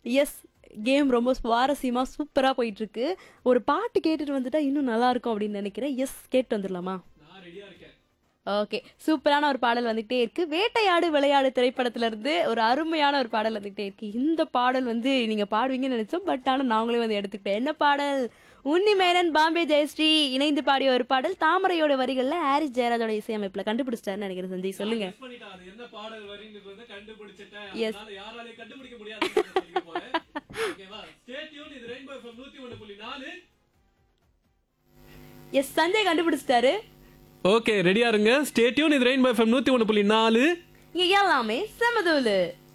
S game ரொம்ப சுவாரஸ்யமா சூப்பரா போயிட்டு இருக்கு ஒரு பாட்டு கேட்டுட்டு வந்துட்டா இன்னும் நல்லா இருக்கும் அப்படின்னு நினைக்கிறேன் எஸ் கேட்டு வந்துடலாமா நான் ரெடியா இருக்கேன் ஓகே சூப்பரான ஒரு பாடல் வந்துகிட்டே இருக்கு வேட்டையாடு விளையாடு திரைப்படத்துல இருந்து ஒரு அருமையான ஒரு பாடல் வந்துகிட்டே இருக்கு இந்த பாடல் வந்து நீங்க பாடுவீங்கன்னு நினைச்சோம் பட் ஆனா நாங்களே வந்து எடுத்துக்கிட்டேன் என்ன பாடல் உன்னிமேனன் பாம்பே ஜெயஸ்ரீ இணைந்து பாடிய ஒரு பாடல் தாமரையோட வரிகள்ல ஹாரிஸ் ஜெயராஜோட இசையமைப்புல கண்டுபிடிச்சிட்டாருன்னு நினைக்கிறேன் சஞ்சய் சொல்லுங்க Guess பண்ணிட்டேன் அது என்ன பாடல் வரிங்கிறத கண்டுபிடிச்சிட்டேன் Yes. அதனால யாராலையும் கண்டுபிடிக்க முடியாது போறேன் ஓகேவா ஸ்டே டியூன் இது ரெயின்போ எஃப்எம் நூத்தி ஒண்ணு புள்ளி நாலு எஸ் சஞ்சய் கண்டுபிடிச்சிட்டாரு ஓகே ரெடியா இருங்க ஸ்டே டியூன் இது ரெயின்போ எஃப்எம் நூத்தி ஒண்ணு புள்ளி நாலு இங்க எல்லாமே சமதூலு